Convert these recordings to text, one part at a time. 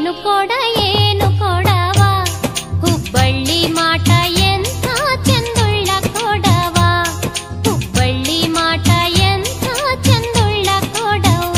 ಏನು ಕೊಡ ಏನು ಕೊಡವ ಹುಬ್ಬಳ್ಳಿ ಮಾಟ ಎಂಥ ಚಂದುಳ್ಳ ಕೊಡವ ಹುಬ್ಬಳ್ಳಿ ಮಾಟ ಎಂಥ ಚಂದುಳ್ಳ ಕೊಡವ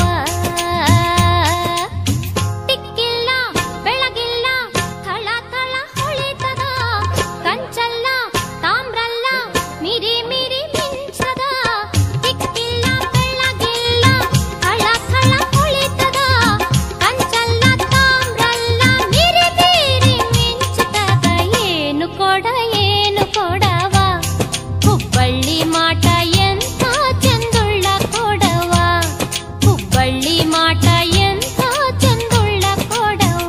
ತಿಕ್ಕಿಲ್ಲ ಬೆಳಗಿಲ್ಲ ಥಳ ಥಳ ಹೊಳಿತದ ಕಂಚಲ್ಲ ತಾಮ್ರಲ್ಲ ಮಿರಿ ಮಿರಿ ಮಿಂಚದ ತಿಕ್ಕಿಲ್ಲ ಬೆಳಗಿಲ್ಲ ಥಳ ಥಳ ಹೊಳಿತದ ಕಂಚಲ್ಲ ತಾಮ್ರಲ್ಲ ಮಿರಿ ಮಿರಿ ಮಿಂಚದ ಏನು ಕೊಡ ಏನು ಕೊಡವ ಹುಬ್ಬಳ್ಳಿ ಮಾಟ ಎಂಥ ಚಂದುಳ್ಳ ಕೊಡವ ಹುಬ್ಬಳ್ಳಿ ಮಾಟ ಎಂಥ ಚಂದುಳ್ಳ ಕೊಡವ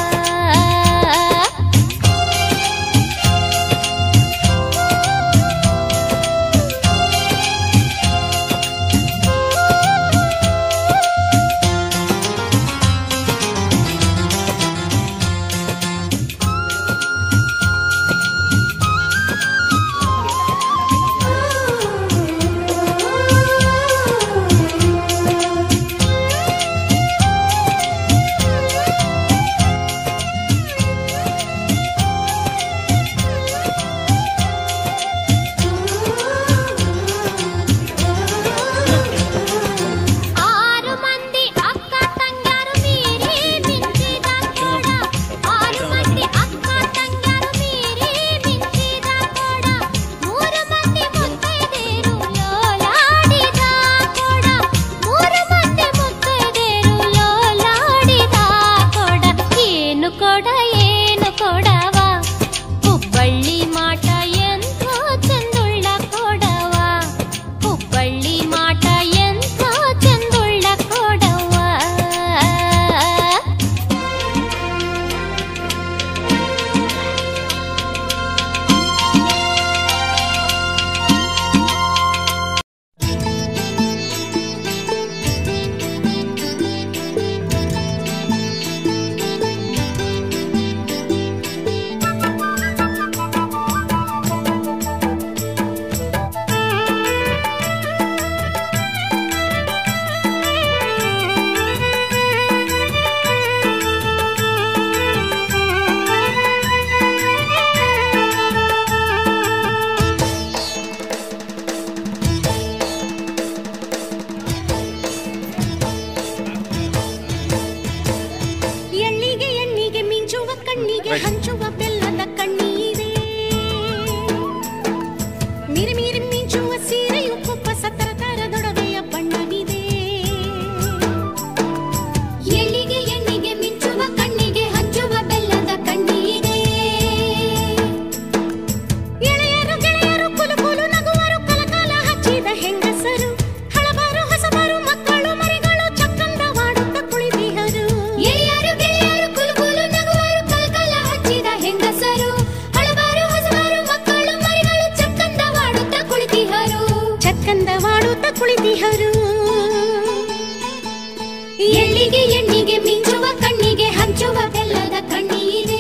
ಆರು ಮಂದಿ ಅಕ್ಕ ತಂಗ್ಯಾರು ಮೀರಿ ಮಿಂಚಿದ ಕೊಡ ಆರು ಮಂದಿ ಅಕ್ಕ ತಂಗ್ಯಾರು ಮೀರಿ ಮಿಂಚಿದ ಕೊಡ ಮೂರು ಮಂದಿ ಮುತ್ತೈದೆಯರು ಲೋಲಾಡಿದ ಕೊಡ ಮೂರು ಮಂದಿ ಮುತ್ತೈದೆಯರು ಲೋಲಾಡಿದ ಕೊಡ ಏನು ಕೊಡ ಏನು ಕೊಡವ ಹುಬ್ಬಳ್ಳಿ ಮಾಟ ಎಂಥ ಚಂದುಳ್ಳ ಕೊಡವ ಹುಬ್ಬಳ್ಳಿ ಮಾಟ ಎಂಥ ಚಂದುಳ್ಳ ಕೊಡವ ಎಳ್ಳಿಗೆ ಎಣ್ಣಿಗೆ ಮಿಂಚುವ ಕಣ್ಣಿಗೆ ಹಂಚುವ ಬೆಲ್ಲದ ಕಣ್ಣೀರೇ ಮಿರಿ ಮಿರಿ ಮಿಂಚುವ ಸೀರೆಯು ಕುಪ್ಪಸ ತರತರದೊಡವೆಯ ಬಣ್ಣವಿದೆ ಎಳ್ಳಿಗೆ ಎಣ್ಣಿಗೆ ಮಿಂಚುವ ಕಣ್ಣಿಗೆ ಹಂಚುವ ಬೆಲ್ಲದ ಕಣ್ಣೀರೇ ಎಳೆಯರು ಗೆಳೆಯರು ಕುಲು ಕುಲು ನಗುವರು ಕಲಕಾಲ ಹಚ್ಚಿದ ಹೆಂಗಸರು ಹಳಬಾರು ಹೊಸಬರು ಮಕ್ಕಳು ಮರಿಗಳು ಚಕ್ಕಂದವಾಡುತ್ತ ಕುಳಿತಿಹರು ಎಳೆಯರು ಗೆಳೆಯರು ಕುಲು ಕುಲು ನಗುವರು ಕಲ್ಕಲ ಹಚ್ಚಿದ ಹೆಂಗಸರು ಹಳಬಾರು ಹೊಸಬಾರು ಮಕ್ಕಳು ಮರಿಗಳು ಚಕ್ಕಂದವಾಡುತ್ತ ಕುಳಿತಿಹರು ಚಕ್ಕಂದವಾಡುತ್ತ ಕುಳಿತಿಹರು ಎಳ್ಳಿಗೆ ಎಣ್ಣಿಗೆ ಮಿಂಚುವ ಕಣ್ಣಿಗೆ ಹಂಚುವ ಬೆಲ್ಲದ ಕಣ್ಣೀರೇ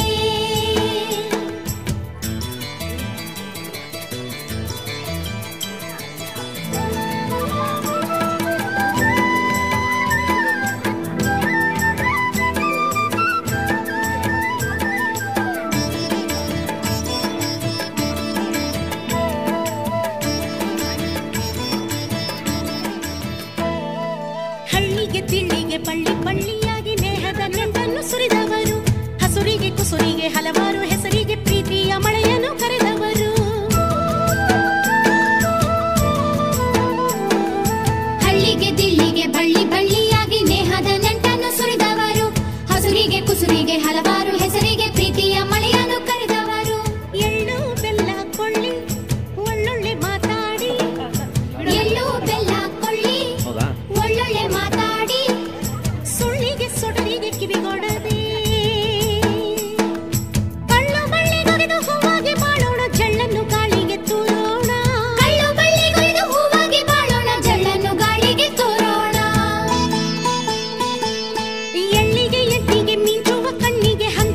ಹಳ್ಳಿಗೆ ತಿಳ್ಳಿಗೆ ಪಳ್ಳಿ ಪಳ್ಳಿಯಾಗಿ ನೇಹದ ನೆಂಟನ್ನು ಸುರಿದವರು ಹಸುರಿಗೆ ಕುಸುರಿಗೆ ಹಲವಾರು ಹೆಸರಿಗೆ ಪ್ರೀತಿಯ ಮಳೆಯನ್ನು ಕರೆದವರು ಹಳ್ಳಿಗೆ ದಿಳ್ಳಿಗೆ ಬಳ್ಳಿ ಬಳ್ಳಿಯಾಗಿ ನೇಹದ ನಂಟನ್ನು ಸುರಿದವರು ಹಸುರಿಗೆ ಕುಸುರಿಗೆ ಹಲವಾರು ಹೆಸರಿಗೆ ಪ್ರೀತಿಯ ಮಳೆಯನ್ನು ಕರೆದವರು ಎಳ್ಳು ಬೆಲ್ಲ ಕೊಳ್ಳಿ ಒಳ್ಳೊಳ್ಳೆ ಮಾತಾಡಿ ಎಳ್ಳು ಬೆಲ್ಲ ಕೊಳ್ಳಿ ಒಳ್ಳೊಳ್ಳೆ ಮಾತಾಡಿ ಸುಳ್ಳಿಗೆ ಸೊಡರಿಗೆ ಕಿವಿಗೊಡದೆ ಕಳ್ಳು ಬಳ್ಳಿಗೊಗೆದು ಹೂವಾಗಿ ಬಾಳೋಣ ಜಳ್ಳನ್ನು ಗಾಳಿಗೆ ತೂರೋಣ ಕಳ್ಳು ಬಳ್ಳಿಗೊಯ್ದು ಹೂವಾಗಿ ಬಾಳೋಣ ಜಳ್ಳನ್ನು ಗಾಳಿಗೆ ತೋರೋಣ ಎಳ್ಳಿಗೆ ಎಟ್ಟಿಗೆ ಮಿಂಚುವ ಕಣ್ಣಿಗೆ ಹಂಚುವ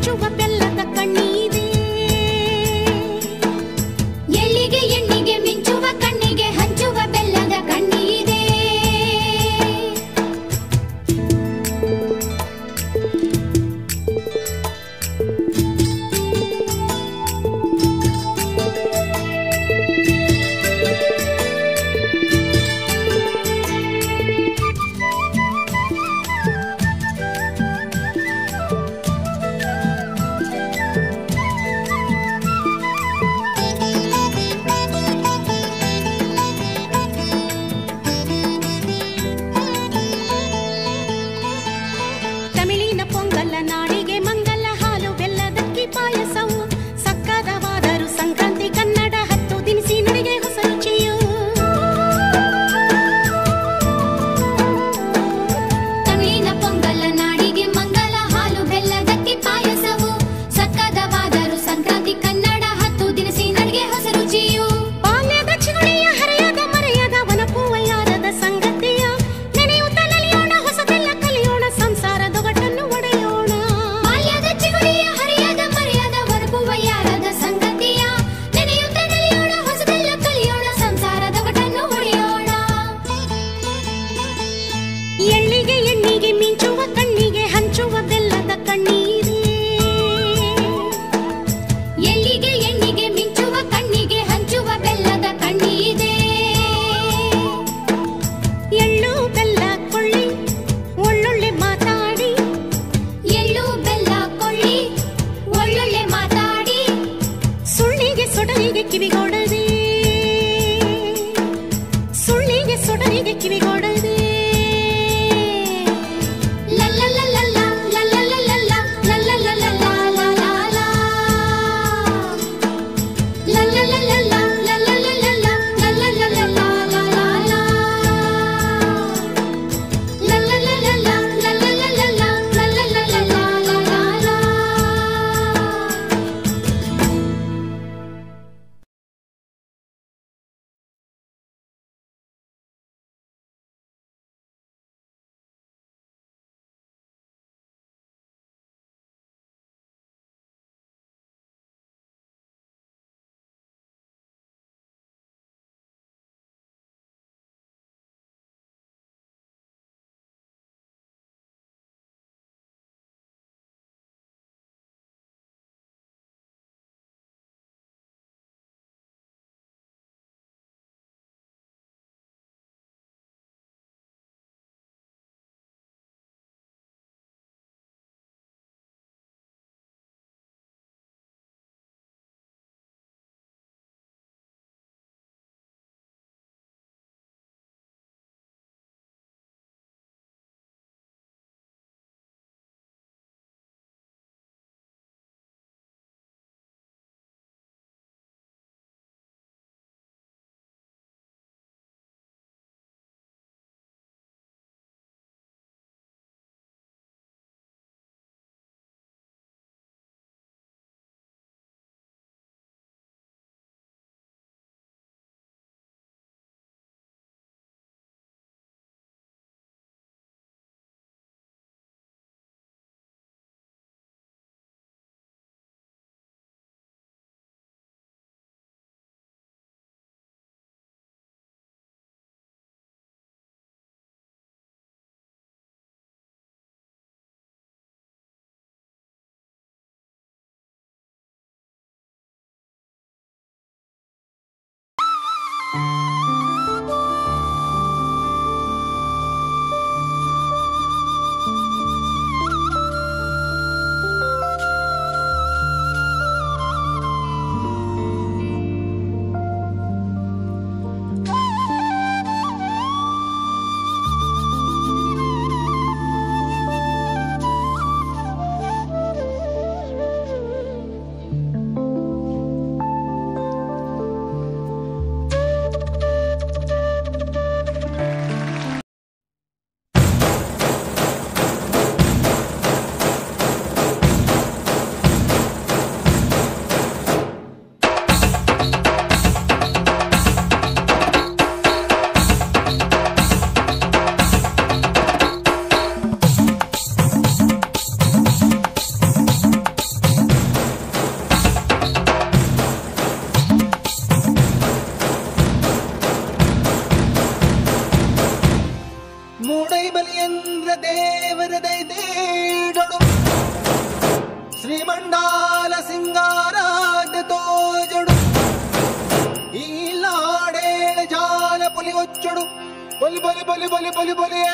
ಮಂಡಾಲ ಸಿಂಗಾರಾಟ ತೋಜಡು ಈ ಲಾಡೇಳ ಜಾಲ ಪುಲಿ ಒಚ್ಚಡು ಬಲಿ ಬಲಿ ಬಲಿ ಬಲಿ ಬಲಿ ಬಲಿಯೇ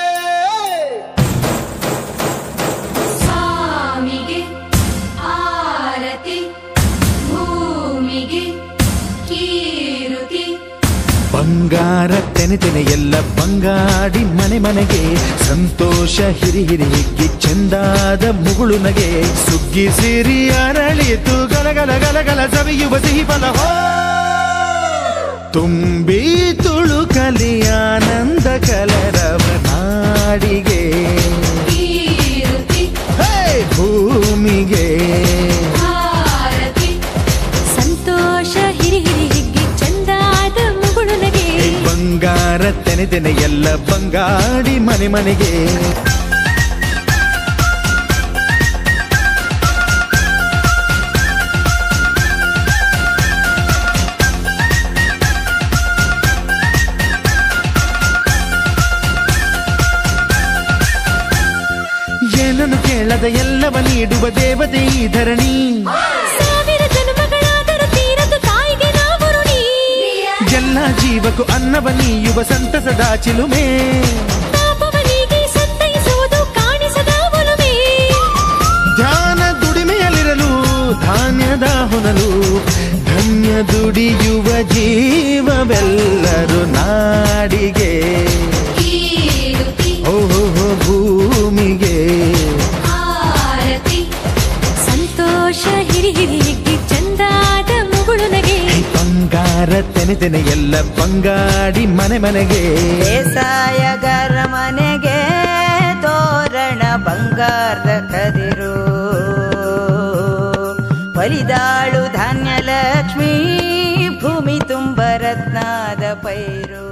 ಸ್ವಾಮಿಗೆ ಆರತಿ ಭೂಮಿಗೆ ಕೀರುತಿ ಬಂಗಾರ ತೆನೆ ತೆನೆ ಎಲ್ಲ ಬಂಗಾಡಿ ಮನೆ ಮನೆಗೆ ಸಂತೋಷ ಹಿರಿ ಹಿರಿ ಹಿಗ್ಗಿ ಚೆಂದಾದ ಮುಗುಳು ನಗೆ ಸುಗ್ಗಿ ಸಿರಿ ಅರಳಿತು ಗಲಗಲ ಗಲಗಲ ಸವಿಯುವ ಸಿಹಿ ಫಲ ಹೋ ತುಂಬಿ ತುಳುಕಲಿ ಆನಂದ ಕಲರವ ನಾಡಿಗೆ ಕೀರುತಿ ಹೇ ಭೂಮಿಗೆ ಆರತಿ ಸಂತೋಷ ಹಿರಿ ಹಿರಿ ಹಿಗ್ಗಿ ಚಂದಾದ ಮುಗುಳು ನಗೆ ಬಂಗಾರ ತೆನೆ ತೆನೆ ಎಲ್ಲ ಬಂಗಾಡಿ ಮನೆ ಮನೆಗೆ ಏನನ್ನು ಕೇಳದ ಎಲ್ಲವ ನೀಡುವ ದೇವತೆ ಈ ಧರಣಿ ಸಾವಿರ ಜನ್ಮಗಳಾದರೂ ತೀರದು ತಾಯಿಗೆ ನಾವು ಋಣಿ ಎಲ್ಲ ಜೀವಕ್ಕೂ ಅನ್ನವ ನೀಯುವ ಸಂತಸದ ಚಿಲುಮೆ ಪಾಪವನಿಗೆ ಸಂತೈಸುವುದು ಕಾಣಿಸದ ಒಲುಮೆ ಧ್ಯಾನ ದುಡಿಮೆಯಲ್ಲಿರಲು ಧಾನ್ಯದ ಹೊನಲು ಧನ್ಯ ದುಡಿಯುವ ಜೀವವೆಲ್ಲರೂ ನಾಡಿಗೆ ಕೀರುತಿ ಓಹೋ ಭೂಮಿಗೆ ಆರತಿ ಸಂತೋಷ ಹಿರಿ ಹಿರಿ ಹಿಗ್ಗಿ ಚಂದಾದ ಮುಗುಳು ನಗೆ ಬಂಗಾರ ತೆನೆ ತೆನೆ ಎಲ್ಲ ಬಂಗಾಡಿ ಮನೆ ಮನೆಗೆ ಬೇಸಾಯಗಾರ ಮನೆಗೆ ತೋರಣ ಬಂಗಾರದ ಕದಿರು ಬಲಿದಾಳು ಧಾನ್ಯ ಲಕ್ಷ್ಮೀ ಭೂಮಿ ತುಂಬ ರತ್ನದ ಪೈರು